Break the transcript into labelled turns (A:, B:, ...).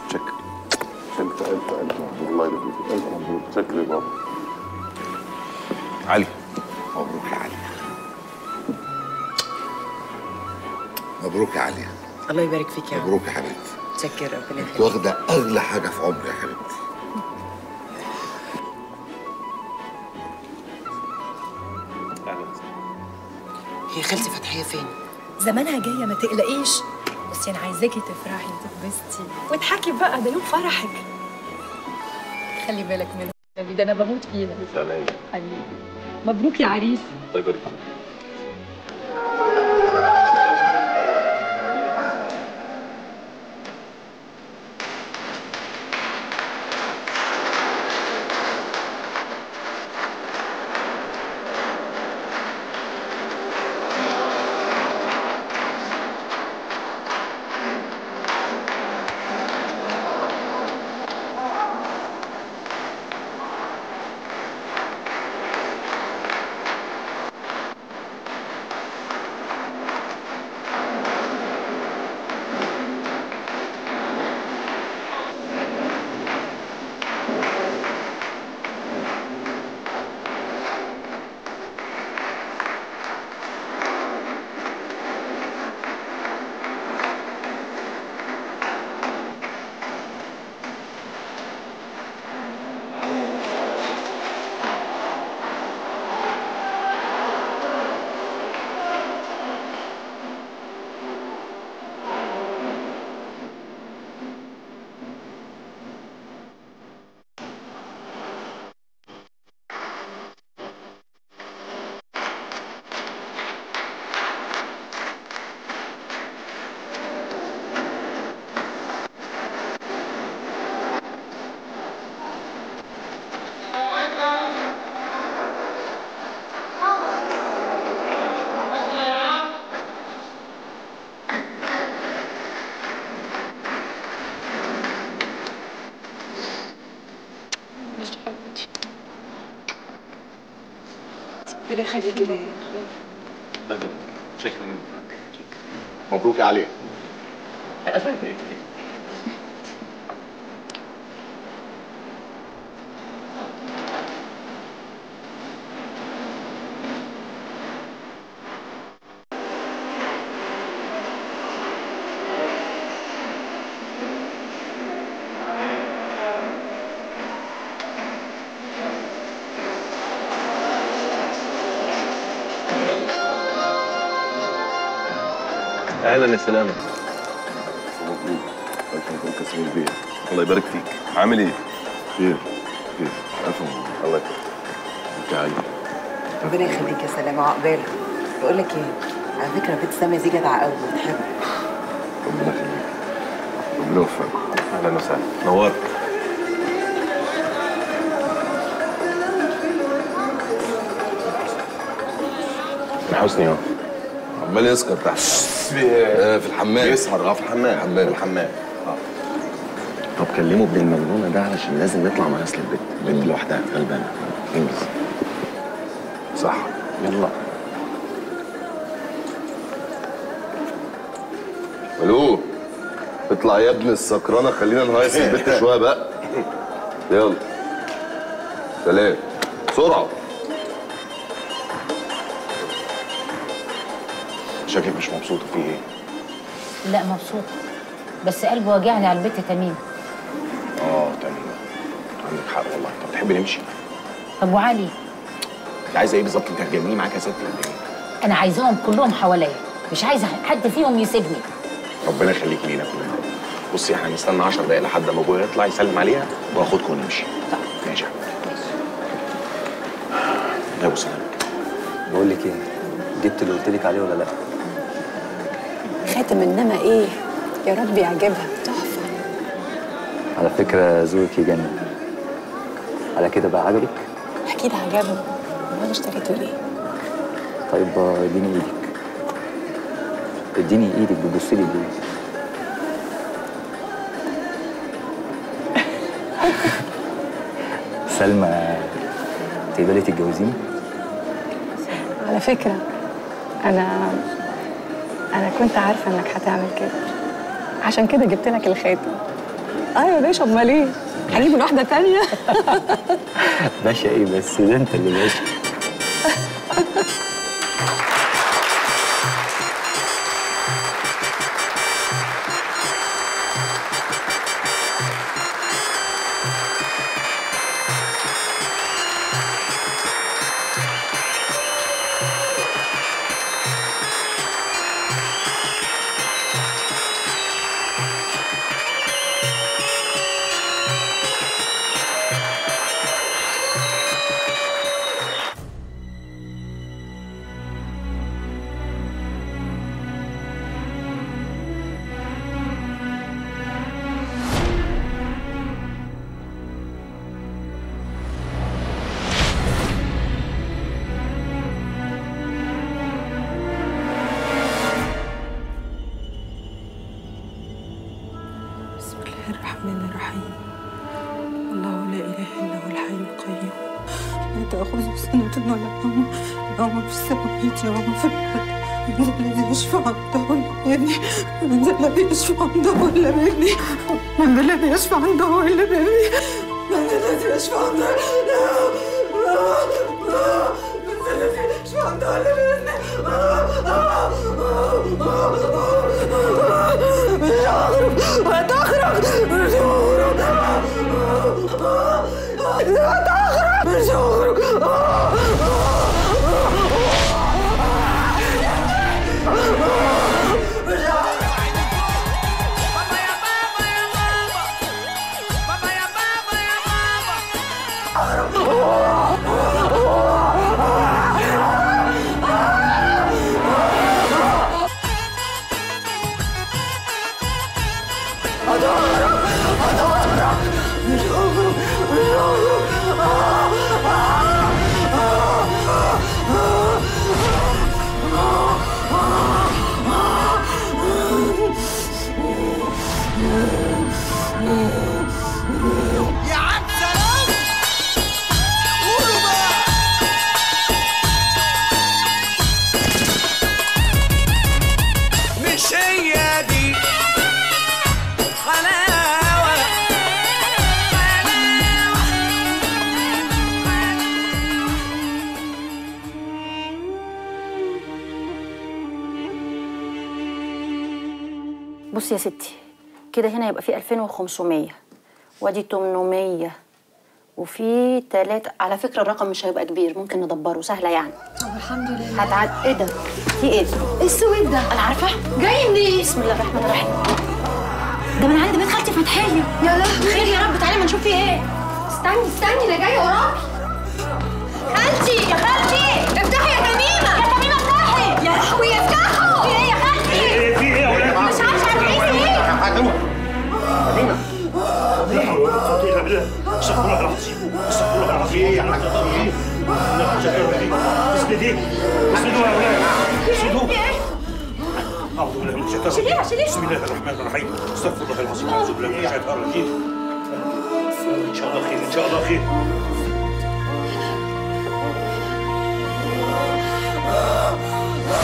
A: شكر شكر ألف ألف مبروك الله يبارك فيك ألف مبروك شكر يا بابا
B: علي مبروك يا علي مبروك يا علي
C: الله يبارك فيك يا
B: مبروك يا حبيبتي
C: متشكر ربنا
B: انت
C: يخليك
B: واخده اغلى حاجه في عمري يا حبيبتي
C: هي خالتي فتحيه فين؟
D: زمانها جايه ما تقلقيش بس انا عايزاكي تفرحي وتتبسطي واضحكي بقى ده يوم فرحك خلي بالك منها يا ده انا بموت فيها
A: سلام
D: حبيبي مبروك يا عريس
A: الله يبارك فيك
E: مش حبيبتي ربنا يخليكي ليا
A: شكرا
B: مبروك يا علي
A: اهلا يا سلامة
B: مبروك الف مبروك يا سمير بيه
A: الله يبارك فيك عامل ايه؟
B: خير خير الف مبروك
A: الله يكرمك
B: انت يا علي
C: ربنا يخليك يا سلامه وعقبالك بقول لك ايه على فكره بنت ساميه دي جدعه قوي بتحب
B: ربنا يخليك ربنا يوفقكم
A: اهلا وسهلا نورت انا حسني اهو
B: عمال يسكر تحت آه، في الحمام
A: بيسهر اه في الحمام
B: الحمام.
A: في الحمام
F: طب كلمه ابن المجنونه ده علشان لازم نطلع مع اصل البيت البنت لوحدها غلبانه انجز
A: صح
F: يلا
A: الو اطلع يا ابن السكرانه خلينا نهيص البت شويه بقى يلا سلام بسرعه
F: شكلك مش مبسوطه في ايه
G: لا مبسوط بس قلبي واجعني على البيت تميم
F: اه تمام عندك حق والله طب تحبي نمشي
G: طب وعلي
F: انت عايزه ايه بالظبط انت هتجنني معاك يا ستي ولا ايه
G: انا عايزاهم كلهم حواليا مش عايزه حد فيهم يسيبني
F: ربنا يخليك لينا كلنا بصي احنا هنستنى 10 دقايق لحد ما ابويا يطلع يسلم عليها واخدكم ونمشي
G: طب.
F: ماشي يا حبيبي يا ابو سلام
H: بقول لك ايه جبت اللي قلت لك عليه ولا لا
E: خاتم انما ايه يا رب يعجبها تحفه
H: على فكره ذوقك يجنن على كده بقى عجبك
E: اكيد عجبني وانا اشتريته ليه
H: طيب آه، اديني ايدك اديني ايدك بتبصي لي ليه سلمى تقبلي تتجوزيني
E: على فكره انا انا كنت عارفه انك هتعمل كده عشان كده جبت لك الخاتم اه يا باشا امال ايه هجيب واحده تانية
H: باشا ايه بس ده انت اللي باشا
I: بسم الله الرحمن الرحيم الله لا إله إلا هو الحي القيوم لا تأخذه سنة ولا نوم يوم في السماوات يوم في الأرض من ذا الذي يشفع عنده إلا بإذنه من ذا الذي يشفع عنده إلا بإذنه من ذا الذي يشفع عنده إلا بإذنه من ذا الذي يشفع عنده من ذا الذي يشفع عنده إلا بإذنه مش هخرج هتخرج مش هخرج هتخرج مش هخرج
J: يا عم سلام قولوا بقى مش هي دي حلاوة
G: بصي يا ستي كده هنا يبقى في 2500 وادي 800 وفي تلاتة على فكرة الرقم مش هيبقى كبير ممكن ندبره سهلة يعني
D: طب الحمد لله
G: هتعد ايه ده؟ في ايه؟
D: ايه السويد ده؟
G: انا عارفة
D: جاي منين؟
G: بسم الله الرحمن الرحيم ده من عند بيت خالتي فتحية
D: يا لهوي
G: خير يا رب تعالي ما نشوف في ايه
D: استني استني انا جايه وراكي خالتي يا خالتي افتحي يا تميمه يا تميمه افتحي يا لهوي افتحوا في ايه يا خالتي
J: في ايه يا ولاد؟
D: مش عارفه عارفين ايه
J: حاجة استغفر الله العظيم استغفر الله العظيم ايه يا حاج ايه اسندي اسندوها يا ولاد اسندوها اعوذ بالله من الشيطان
D: شيليها، شيليها.
J: بسم الله الرحمن الرحيم استغفر الله العظيم اعوذ بالله من الشيطان الرجيم ان شاء الله خير ان شاء الله خير